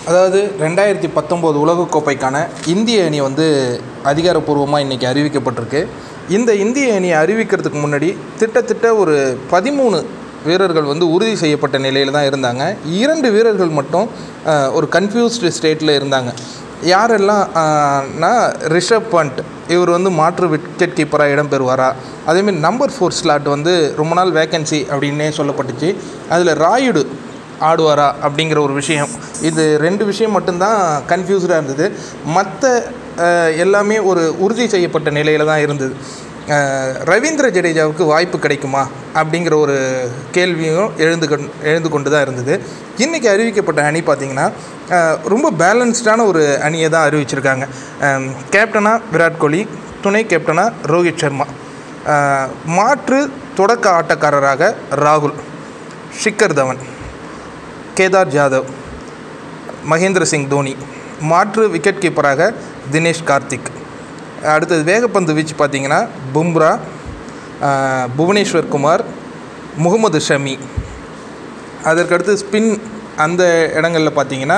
அதாவது ரெண்டாயிரத்தி பத்தொம்போது உலகக்கோப்பைக்கான இந்திய அணி வந்து அதிகாரப்பூர்வமாக இன்றைக்கி அறிவிக்கப்பட்டிருக்கு இந்த இந்திய அணியை அறிவிக்கிறதுக்கு முன்னாடி திட்டத்தட்ட ஒரு பதிமூணு வீரர்கள் வந்து உறுதி செய்யப்பட்ட நிலையில் தான் இருந்தாங்க இரண்டு வீரர்கள் மட்டும் அஹ், ஒரு கன்ஃபியூஸ்டு ஸ்டேட்டில் இருந்தாங்க யாரெல்லாம் ஆஹ், னா ரிஷப் பண்ட் இவர் வந்து மாற்று விக்கெட் கீப்பராக இடம்பெறுவாரா அதேமாரி நம்பர் ஃபோர் ஸ்லாட் வந்து ரொம்ப நாள் வேக்கன்சி அப்படின்னே சொல்லப்பட்டுச்சு அதில் ராயுடு ஆடுவாரா அப்படிங்கிற ஒரு விஷயம் இது ரெண்டு விஷயம் மட்டும்தான் கன்ஃபியூஸ்டாக இருந்தது மற்ற எல்லாமே ஒரு உறுதி செய்யப்பட்ட நிலையில் தான் இருந்தது அஹ், ரவீந்திர ஜடேஜாவுக்கு வாய்ப்பு கிடைக்குமா அப்படிங்கிற ஒரு கேள்வியும் எழுந்து கொண் எழுந்து கொண்டு தான் இருந்தது இன்றைக்கி அறிவிக்கப்பட்ட அணி பார்த்திங்கன்னா அஹ், ரொம்ப பேலன்ஸ்டான ஒரு அணியை தான் அறிவிச்சிருக்காங்க அஹ், கேப்டனா விராட் கோலி துணை கேப்டனா ரோஹித் சர்மா அஹ், மாற்று தொடக்க ஆட்டக்காரராக ராகுல் ஷிக்கர் தவன் கேதார் ஜாதவ் மகேந்திர சிங் தோனி மாற்று விக்கெட் கீப்பராக தினேஷ் கார்த்திக் அடுத்தது வேகப்பந்து வீச்சு பார்த்தீங்கன்னா பும்ரா ஆஹ், புவனேஸ்வர் குமார் முகமது ஷமி அதற்கடுத்து ஸ்பின் அந்த இடங்களில் பார்த்தீங்கன்னா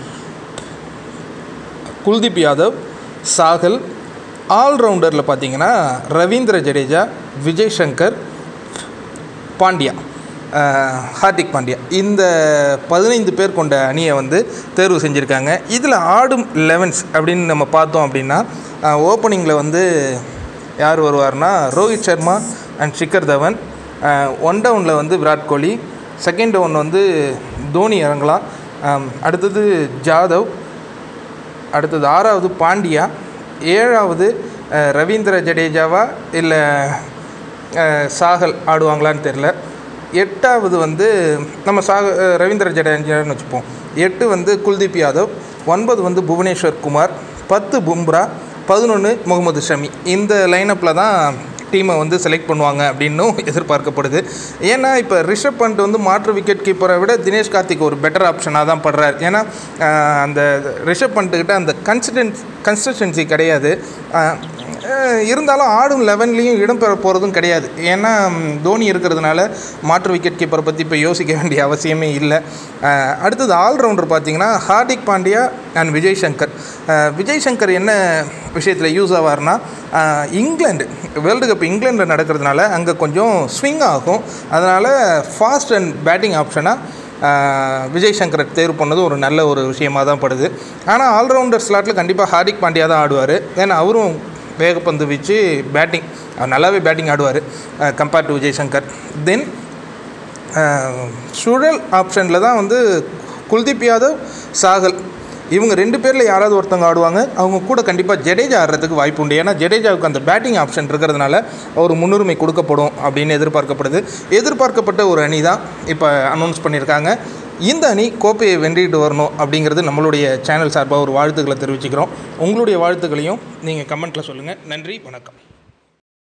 குல்தீப் யாதவ் சாகல் ஆல்ரவுண்டரில் பார்த்தீங்கன்னா ரவீந்திர ஜடேஜா விஜய் சங்கர் பாண்டியா அஹ், ஹார்திக் பாண்டியா இந்த பதினைந்து பேர் கொண்ட அணியை வந்து தேர்வு செஞ்சுருக்காங்க இதில் ஆடும் லெவன்ஸ் அப்படின்னு நம்ம பார்த்தோம் அப்படின்னா ஓப்பனிங்கில் வந்து யார் வருவார்னா ரோஹித் சர்மா அண்ட் ஷிக்கர் தவன் ஒன் டவுனில் வந்து விராட் கோலி செகண்ட் டவுன் வந்து தோனி இறங்கலாம் அம், அடுத்தது ஜாதவ் அடுத்தது ஆறாவது பாண்டியா ஏழாவது அஹ், ரவீந்திர ஜடேஜாவா இல்லை சாகல் ஆடுவாங்களான்னு தெரில எட்டாவது வந்து நம்ம சாக அஹ், ரவீந்திர ஜடேஜான்னு வச்சுப்போம் எட்டு வந்து குல்தீப் யாதவ் ஒன்பது வந்து புவனேஸ்வர் குமார் பத்து பும்ரா பதினொன்று முகமது ஷமி இந்த லைனப்பில் தான் டீமை வந்து செலக்ட் பண்ணுவாங்க அப்படின்னும் எதிர்பார்க்கப்படுது ஏன்னா இப்போ ரிஷப் பண்ட் வந்து மாற்று விக்கெட் கீப்பரை விட தினேஷ் கார்த்திக் ஒரு பெட்டர் ஆப்ஷனாக தான் படுறார் ஏன்னா ஆஹ், அந்த ரிஷப் பண்ட்டுக்கிட்ட அந்த கன்சிடென்ட் கன்சிஸ்டன்சி கிடையாது ஆஹ், அஹ், இருந்தாலும் ஆடும் லெவன்லேயும் இடம்பெற போகிறதும் கிடையாது ஏன்னா ம், தோனி இருக்கிறதுனால மாற்று விக்கெட் கீப்பரை பற்றி இப்போ யோசிக்க வேண்டிய அவசியமே இல்லை ஆஹ், அடுத்தது ஆல்ரவுண்டர் பார்த்தீங்கன்னா ஹார்திக் பாண்டியா அண்ட் விஜய் சங்கர் ஆஹ், விஜய் சங்கர் என்ன விஷயத்தில் யூஸ் ஆவார்னா ஆஹ், இங்கிலாந்து வேர்ல்டு கப் இங்கிலாண்டில் நடக்கிறதுனால அங்கே கொஞ்சம் ஸ்விங் ஆகும் அதனால் ஃபாஸ்ட் அண்ட் பேட்டிங் ஆப்ஷனாக விஜய் சங்கரை தேர்வு பண்ணது ஒரு நல்ல ஒரு விஷயமாக தான் படுது ஆனால் ஆல்ரவுண்டர் ஸ்லாட்டில் கண்டிப்பாக ஹார்திக் பாண்டியா தான் ஆடுவார் ஏன்னா அவரும் வேகப்பந்து வீச்சு பேட்டிங் அவர் நல்லாவே பேட்டிங் ஆடுவார் compared to Vijay Shankar then சுழல் ஆப்ஷனில் தான் வந்து குல்தீப் யாதவ் சாகல் இவங்க ரெண்டு பேரில் யாராவது ஒருத்தவங்க ஆடுவாங்க அவங்க கூட கண்டிப்பாக ஜடேஜா ஆடுறதுக்கு வாய்ப்பு உண்டு ஏன்னா ஜடேஜாவுக்கு அந்த பேட்டிங் ஆப்ஷன் இருக்கிறதுனால ஒரு முன்னுரிமை கொடுக்கப்படும் அப்படின்னு எதிர்பார்க்கப்படுது எதிர்பார்க்கப்பட்ட ஒரு அணி தான் இப்போ அனௌன்ஸ் பண்ணியிருக்காங்க இந்த அணி கோப்பையை வென்றிட்டு வரணும் அப்படிங்கிறது நம்மளுடைய சேனல் சார்பாக ஒரு வாழ்த்துக்களை தெரிவிச்சுக்கிறோம் உங்களுடைய வாழ்த்துக்களையும் நீங்கள் கமெண்ட்டில் சொல்லுங்கள் நன்றி வணக்கம்